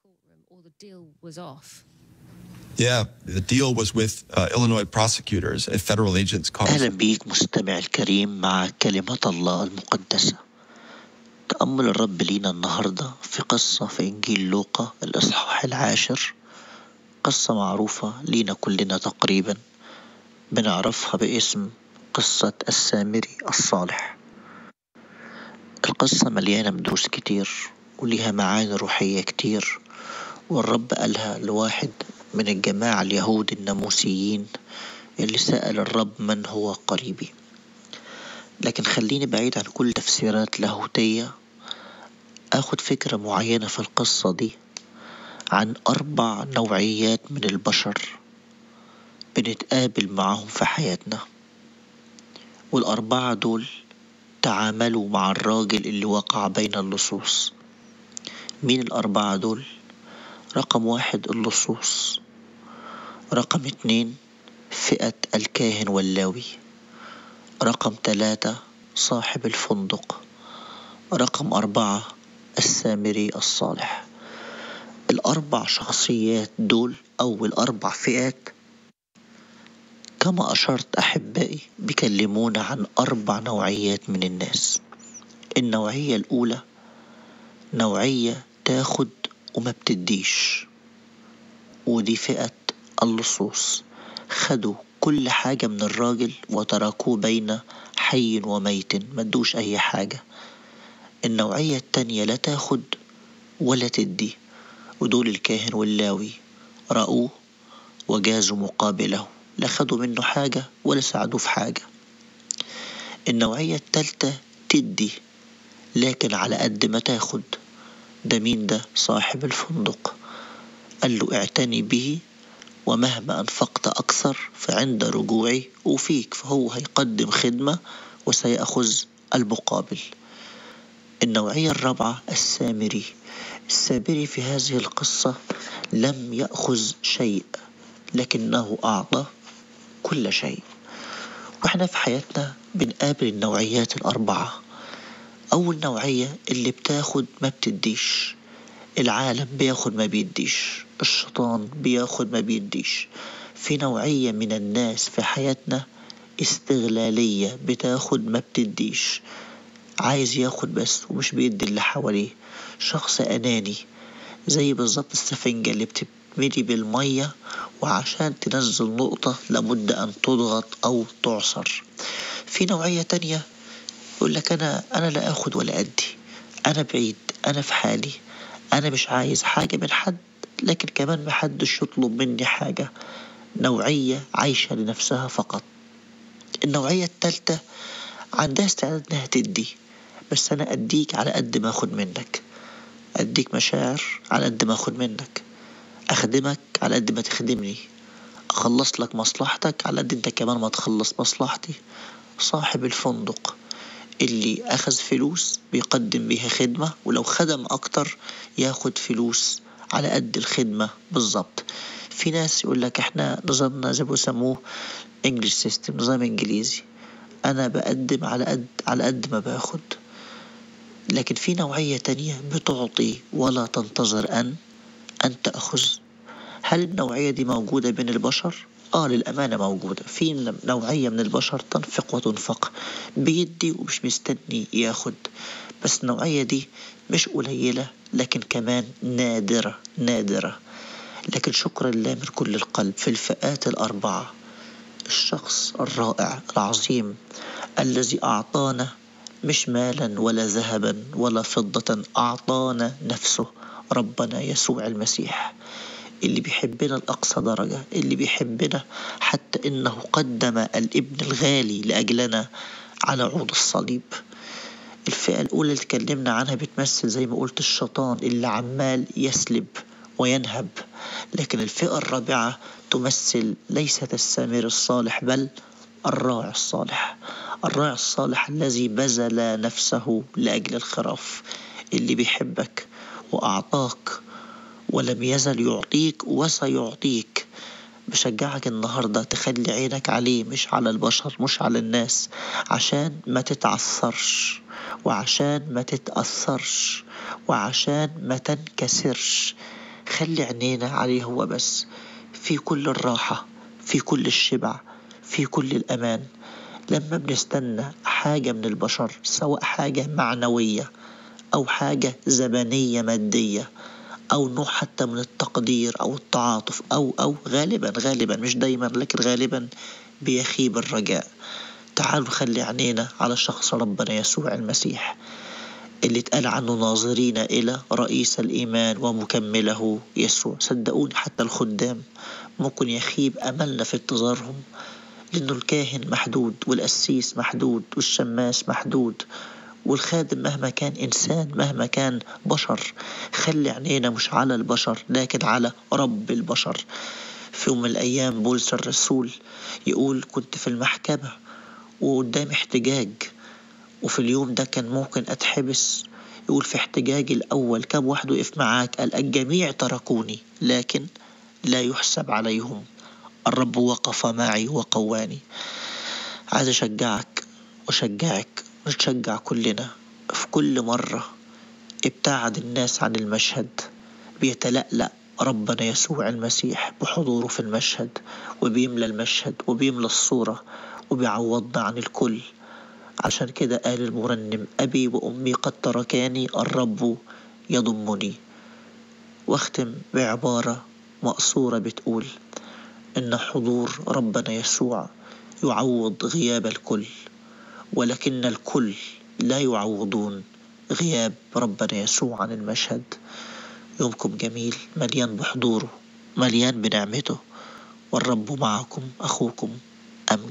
Yeah, the deal was with uh, Illinois prosecutors, a federal agents caught. أهلا بيك مستمع الكريم مع كلمة الله المقدسة تأمل الرب لينا النهاردة في قصة في إنجيل لوقا الإصحاح العاشر قصة معروفة لينا كلنا تقريبا بنعرفها باسم قصة السامري الصالح القصة مليانة بدروس كتير وليها معاني روحية كتير والرب قالها لواحد من الجماعة اليهود الناموسيين اللي سأل الرب من هو قريبي لكن خليني بعيد عن كل تفسيرات لاهوتية أخد فكرة معينة في القصة دي عن أربع نوعيات من البشر بنتقابل معهم في حياتنا والأربعة دول تعاملوا مع الراجل اللي وقع بين اللصوص مين الأربعة دول؟ رقم واحد اللصوص رقم اتنين فئة الكاهن واللاوي رقم تلاتة صاحب الفندق رقم أربعة السامري الصالح الأربع شخصيات دول أو الأربع فئات كما أشرت أحبائي بيكلمونا عن أربع نوعيات من الناس النوعية الأولى نوعية تاخد وما بتديش ودي فئة اللصوص خدوا كل حاجة من الراجل وتركوه بين حي وميت مدوش أي حاجة النوعية التانية لا تاخد ولا تدي ودول الكاهن واللاوي رأوه وجازوا مقابله لا خدوا منه حاجة ولا ساعدوه في حاجة النوعية التالتة تدي لكن على قد ما تاخد ده مين ده صاحب الفندق قال له اعتني به ومهما أنفقت أكثر فعند رجوعي أوفيك فهو هيقدم خدمة وسيأخذ المقابل النوعية الرابعة السامري السامري في هذه القصة لم يأخذ شيء لكنه أعطى كل شيء واحنا في حياتنا بنقابل النوعيات الأربعة أول نوعية اللي بتاخد ما بتديش العالم بياخد ما بيديش الشيطان بياخد ما بيديش في نوعية من الناس في حياتنا استغلالية بتاخد ما بتديش عايز ياخد بس ومش بيدي اللي حواليه شخص أناني زي بالظبط السفنجة اللي بتتملي بالمية وعشان تنزل نقطة لابد أن تضغط أو تعصر في نوعية تانية يقول لك أنا أنا لا آخد ولا أدي أنا بعيد أنا في حالي أنا مش عايز حاجة من حد لكن كمان محدش يطلب مني حاجة نوعية عايشة لنفسها فقط النوعية التالتة عندها استعداد إنها تدي بس أنا أديك على قد ما أخد منك أديك مشاعر على قد ما أخد منك أخدمك على قد ما تخدمني أخلص لك مصلحتك على قد أنت كمان ما تخلص مصلحتي صاحب الفندق اللي أخذ فلوس بيقدم بيها خدمة ولو خدم أكتر ياخد فلوس على قد الخدمة بالظبط في ناس يقول لك احنا نظامنا زي ما بيسموه انجلش سيستم نظام انجليزي انا بقدم على قد على قد ما باخد لكن في نوعية تانية بتعطي ولا تنتظر أن أن تأخذ هل النوعية دي موجودة بين البشر؟ آه للأمانة موجودة في نوعية من البشر تنفق وتنفق بيدي ومش مستني ياخد بس النوعية دي مش قليلة لكن كمان نادرة نادرة لكن شكرا لله من كل القلب في الفئات الأربعة الشخص الرائع العظيم الذي أعطانا مش مالا ولا ذهبا ولا فضة أعطانا نفسه ربنا يسوع المسيح اللي بيحبنا لأقصى درجة اللي بيحبنا حتى إنه قدم الابن الغالي لأجلنا على عود الصليب الفئة الأولى اللي اتكلمنا عنها بتمثل زي ما قلت الشيطان اللي عمال يسلب وينهب لكن الفئة الرابعة تمثل ليست السامر الصالح بل الراعي الصالح الراعي الصالح الذي بذل نفسه لأجل الخراف اللي بيحبك وأعطاك ولم يزل يعطيك وسيعطيك بشجعك النهاردة تخلي عينك عليه مش على البشر مش على الناس عشان ما تتعثرش وعشان ما تتأثرش وعشان ما تنكسرش خلي عينينا عليه هو بس في كل الراحة في كل الشبع في كل الأمان لما بنستنى حاجة من البشر سواء حاجة معنوية أو حاجة زبنية مادية أو نوع حتى من التقدير أو التعاطف أو أو غالبا غالبا مش دايما لكن غالبا بيخيب الرجاء تعالوا نخلي عينينا على شخص ربنا يسوع المسيح اللي اتقال عنه ناظرين إلى رئيس الإيمان ومكمله يسوع صدقوني حتى الخدام ممكن يخيب أملنا في انتظارهم لأنه الكاهن محدود والقسيس محدود والشماس محدود والخادم مهما كان إنسان مهما كان بشر خلي عينينا مش على البشر لكن على رب البشر في يوم من الأيام بولس الرسول يقول كنت في المحكمة وقدام احتجاج وفي اليوم ده كان ممكن أتحبس يقول في احتجاجي الأول كم واحد وقف معاك قال الجميع تركوني لكن لا يحسب عليهم الرب وقف معي وقواني عايز أشجعك وأشجعك نتشجع كلنا في كل مرة ابتعد الناس عن المشهد بيتلألأ ربنا يسوع المسيح بحضوره في المشهد وبيملى المشهد وبيملى الصورة وبيعوضنا عن الكل عشان كده قال المرنم أبي وأمي قد تركاني الرب يضمني واختم بعبارة مقصورة بتقول إن حضور ربنا يسوع يعوض غياب الكل ولكن الكل لا يعوضون غياب ربنا يسوع عن المشهد يومكم جميل مليان بحضوره مليان بنعمته والرب معكم أخوكم